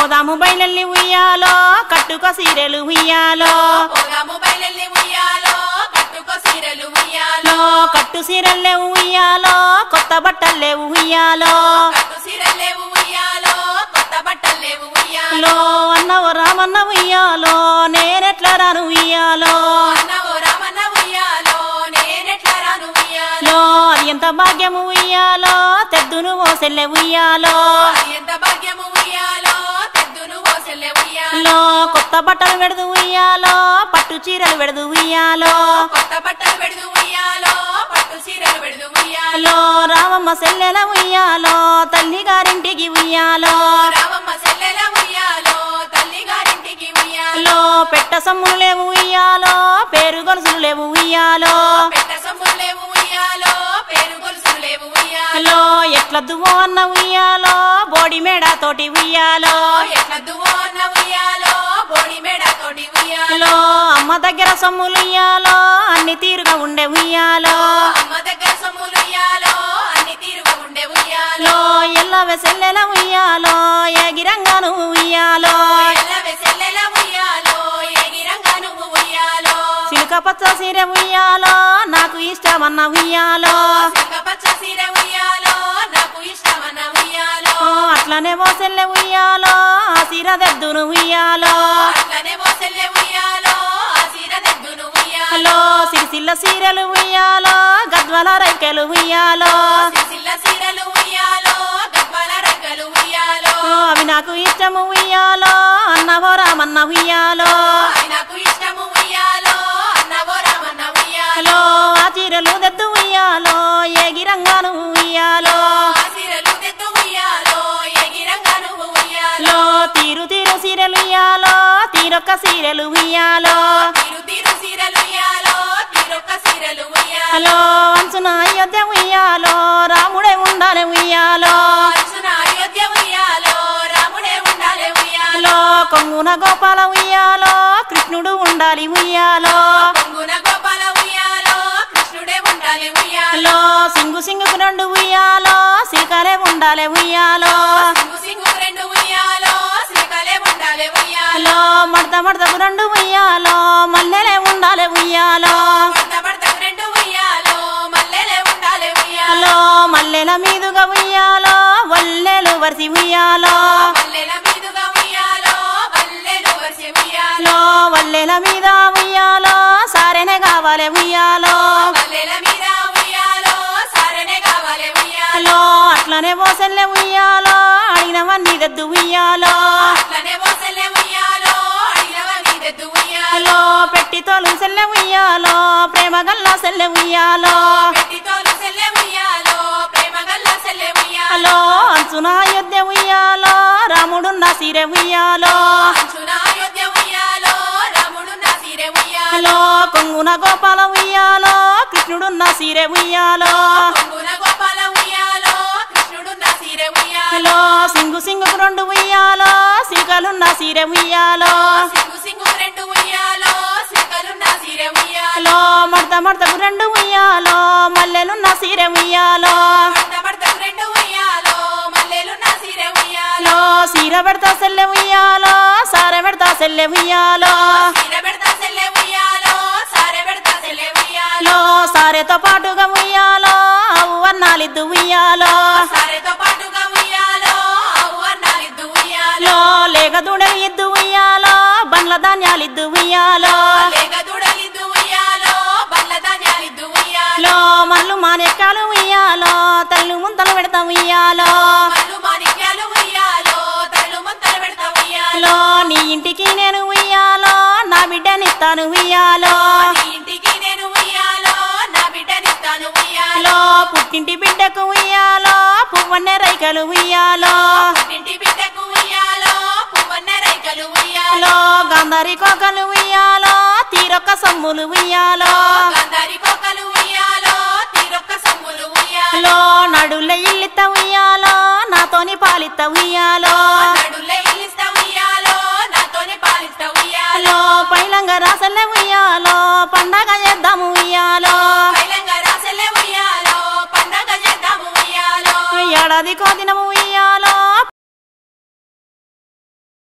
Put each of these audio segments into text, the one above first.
పోదాము బయలెల్లి ఉయ్యాలో కట్టుకో సీరెలు ఉయ్యాలో పోదాము బయలెల్లి ఉయ్యాలో కట్టుకో సీరలు ఉయ్యాలో లో కట్టు సీరెల్లే ఉయ్యాలో కొత్త బట్టలేవు ఉయ్యాలో కట్టు సీరలు లేవు ఉయ్యాలో కొత్త బట్టలు లేవు ఉయ్యాలో లో అన్నవ రామన్న ఉయ్యాలో నేనెట్లా రాను ఉయ్యాలో అన్నవో రామన్న ఉయ్యాలో నేనెట్లా రాను ఉయ్యాలో లో అది ఎంత భాగ్యము ఉయ్యాలో తెద్దును ఓ సెల్లె ఉయ్యాలో అది ఎంత భాగ్యము ఉయ్యాలో తెద్దును ఓసెల్లె ఉయ్యాలో లో కొత్త బట్టలు పెడదు ఉయ్యాలో పట్టు చీరలు పెడదు ఉయ్యాలో కొత్త బట్టలు పెడుదు ఉయ్యాలో పట్టు సీరలు పెడుదు ఉయ్యాలో లో రామమ్మ సెల్లెల ఉయ్యాలో తల్లి గారింటికి ఉయ్యాలో రామమ్మ సెల్లెల ఉయ్యాలో తల్లి గారింటికి ఉయ్యాలో లో పెట్ట సమ్ములు లేవు ఉయ్యాలో పేరు గొలుసులు లేవు ఉయ్యాలో పెట్ట సొమ్ములు లేవు ఉయ్యాలో పేరు గొలుసులు లేవు ఉయ్యాలో లో ఎట్ల దువ్వో అన్న ఉయ్యాలో బోడి మేడ తోటి ఉయ్యాలో ఎట్లా దువ్వో అన్న ఉయ్యాలో బోడి మేడ తోటి ఉయ్యాలో లో అమ్మ దగ్గర సొమ్ములు ఉయ్యాలో అన్ని తీరుగా ఉండే ఉయ్యాలో అమ్మ దగ్గర సొమ్ములు ఉయ్యాలో అన్ని తీరుగా ఉండే ఉయ్యాలో లో ఎల్లవె సెల్లెల ఉయ్యాలో ఎగిరంగాను ఉయ్యాలో ఎల్లవె సెల్లెల ఉయ్యాలో ఎగిరంగా నువ్వు ఉయ్యాలో సిలుక పచ్చ సీర ఉయ్యాలో నాకు ఇష్టమన్న ఉయ్యాలో సిగ పచ్చ సీర ఉయ్యాలో నాకు ఇష్టమన్న ఉయ్యాలో ఓ, అట్లనే ఓ సెల్లె ఉయ్యాలో ఆ సీర దెద్దును ఉయ్యాలో అట్లనే ఓ సెల్లె ఉయ్యాలో ఆ సీర దెద్దును ఉయ్యాలో లో సిరిసిల్ల సీరలు ఉయ్యాలో గద్వల రైకెలు ఉయ్యాలో సిరిసిల్ల సీరలు ఉయ్యాలో గద్వాల రగ్గలు ఉయ్యాలో ఓ, అవి నాకు ఇష్టము ఉయ్యాలో అన్నవో రామన్న ఉయ్యాలో అవి నాకు ఇష్టము ఉయ్యాలో అన్నవో రామన్న ఉయ్యాలో లో ఆ చీరలు దెద్దు ఉయ్యాలో ఎగిరంగాను ఉయ్యాలో ఆ సీరలు తెద్దు ఉయ్యాలో ఎగిరంగా నువ్వు ఉయ్యాలో లో తీరు తీరు సీరలు ఉయ్యాలో తీరొక్క సీరలు ఉయ్యాలో తీరు తీరు సీరలు ఉయ్యాలో తీరొక్క సీరలు ఉయ్యాలో హలో అంచున అయోధ్య ఉయ్యాలో రాముడే ఉండాలి ఉయ్యాలో అర్జున అయోధ్య ఉయ్యాలో రాముడే ఉండాలి ఉయ్యాలో హలో కొంగున గోపాల ఉయ్యాలో కృష్ణుడు ఉండాలి ఉయ్యాలో పొంగున గోపాల ఉయ్యాలో కృష్ణుడే ఉండాలి ఉయ్యాలో హలో సింగు సింగుకు రెండు ఉయ్యాలో సిల్కలే ఉండాలి ఉయ్యాలో సింగు సింగు రెండు ఉయ్యాలో శ్రీకలే ఉండాలి ఉయ్యాలో హలో మడత మడతకు రెండు ఉయ్యాలో మల్లెలే ఉండాలి ఉయ్యాలో పడత పడతకు రెండు ఉయ్యాలో మల్లెలే ఉండాలి ఉయ్యాలో హలో మల్లెల మీదుగా ఉయ్యాలో వల్లెలు వరిసి ఉయ్యాలో మల్లెల మీదుగా ఉయ్యాలో వల్లెలు వరిసె ఉయ్యాలో హలో వల్లెల మీద ఉయ్యాలో సారెనే కావాలి ఉయ్యాలో మల్లెల మీద ఉయ్యాలో సారనే కావాలి ఉయ్యాలో హలో అట్లనే పోసల్లే ఉయ్యాలో అడిగినవన్నీ దద్దు ఉయ్యాలో అట్లనే ఓసెల్లె ఉయ్యాలో అడిగినవన్నీ తెద్దు ఉయ్యాలో హలో పెట్టి తోలు సెల్లె ఉయ్యాలో ప్రేమ గల్లా సెల్లె ఉయ్యాలో పెట్టి తోలు సెల్లె ఉయ్యాలో ప్రేమ గల్ల సెల్లె ఉయ్యాలో హలో అంచున అయోధ్య ఉయ్యాలో రాముడున్న సిరె ఉయ్యాలో అంచున అయోధ్య ఉయ్యాలో రాముడు నా సీరె ఉయ్యాలో హలో కొంగున గోపాల ఉయ్యాలో కృష్ణుడున్న సిరె ఉయ్యాలో పొంగున గోపాల ఉయ్యాలో కృష్ణుడు నా సీరె ఉయ్యాలో హలో సింగు సింగుకు రెండు ఉయ్యాలో సిల్కలున్న సిరె ఉయ్యాలో సింగు సింగు రెండు ఉయ్యాలో సిక్కలు నా సీరె ఉయ్యాలో హలో మడత మడతకు రెండు ఉయ్యాలో మల్లెలున్న సిరె ఉయ్యాలో పడత పడతకు రెండు ఉయ్యాలో మల్లెలు నా సీరె ఉయ్యాలో హలో సీర పెడతా సెల్లె ఉయ్యాలో సార పెడతా సెల్లె ఉయ్యాలో సీర పెడతా సెల్లె ఉయ్యాలో సారె పెడతా సెల్లె ఉయ్యాలో హలో సారెతో పాటుగా ఉయ్యాలో అవు అన్నాలిద్దు ఉయ్యాలో సారెతో పాటుగా ఉయ్యాలో అవ్వు అన్నాలిద్దు ఉయ్యాలో హలో లేక దూడలు ఇద్దు ఉయ్యాలో బండ్ల ధాన్యాలిద్దు ఉయ్యాలో లేక దూడలిద్దు ఉయ్యాలో బల్ల ధాన్యాలిద్దు ఉయ్యాలో హలో మల్లు మానెక్కాలు ఉయ్యాలో తల్లు ముంతలు పెడతా ఉయ్యాలో మల్లు మాణిక్యాలు ఉయ్యాలో తల్లు ముంతలు పెడతా ఉయ్యాలో హలో నీ ఇంటికి నేను ఉయ్యాలో నా బిడ్డనిస్తాను ఉయ్యాలో నీ ఇంటికి నేను ఉయ్యాలో నా బిడ్డనిస్తాను ఉయ్యాలో హలో పుట్టింటి బిడ్డకు ఉయ్యాలో పువ్వన్నె రైకలు ఉయ్యాలో ఇంటి బిడ్డకు ఉయ్యాలో పువ్వన్న రైకలు ఉయ్యాలో హలో గాంధారి కోకలు ఉయ్యాలో తీరొక్క సొమ్ములు ఉయ్యాలో గంధారి కోకలు ఉయ్యాలో తీరొక్క సొమ్ములు ఉయ్యాలో హలో నడుల ఇల్లిత ఉయ్యాలో నాతోని పాలిత ఉయ్యాలో నడులే ఇల్లిస్తా ఉయ్యాలో నాతోనే పాలిస్తా ఉయ్యాలో హలో పైలంగ రాసల్లె ఉయ్యాలో పండగ చేద్దాము ఉయ్యాలో పైలంగా రాసలే ఉయ్యాలో పండగ చేద్దాము ఉయ్యాలో ఏడాది కోదినము ఉయ్యాలో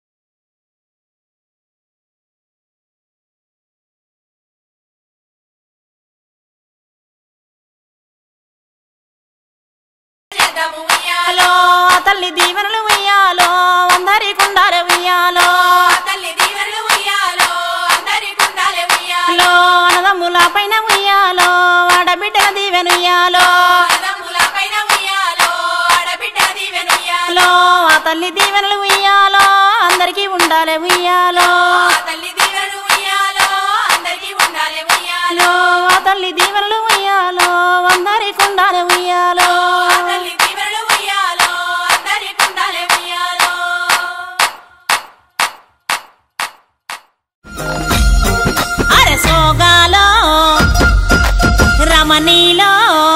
చేద్దాము ఉయ్యాలో ఆ తల్లి దీవెనలు ఉయ్యాలో అందరి కుండాలే ఉయ్యాలో తల్లి దీవెనలు ఉయ్యాలో అందరి కుండాలే ఉయ్యాలో అన్నదమ్ముల పైన ఉయ్యాలో ఆడబిడ్డల దీవెన ఉయ్యాలో అన్నదమ్ముల పైన ఉయ్యాలో ఆడబిడ్డ దీవెన ఉయ్యాలో ఆ తల్లి దీవెనలు ఉయ్యాలో అందరికీ ఉండాలే ఉయ్యాలో ఆ తల్లి దీవెనలు ఉయ్యాలో అందరికీ ఉండాలి ఉయ్యాలో ఆ తల్లి దీవెనలు ఉయ్యాలో అందరికి ఉండాలే ఉయ్యాలో ఆ తల్లి దీవెనలు ఉయ్యాలో అందరికీ ఉండాలి ఉయ్యాలో అరే సోగాలో రమణీలో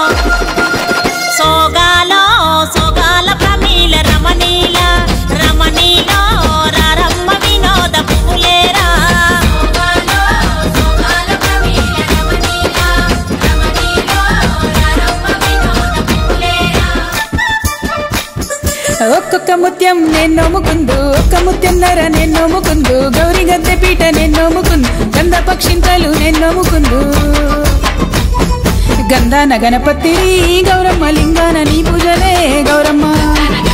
సోగాలో సోగాల ప్రమీల రమణీల రమణీలో రారమ్మ వినోద పులేరా సోగాలో సోగాల ప్రమీల రమణీల రమణీలో రారమ్మ వినోద పులేరా ఒక్కొక్క ముత్యం నేను నమ్ముకుందు ఒక్క ముత్యం నర నేను నమ్ముకుందు గౌరీ గద్దె పీట నేను నమ్ముకుందు గంధ పక్షింతలు నేను నమ్ముకుందు గంధాన గణపతి గౌరమ్మ లింగాన నీ పూజలే గౌరమ్మ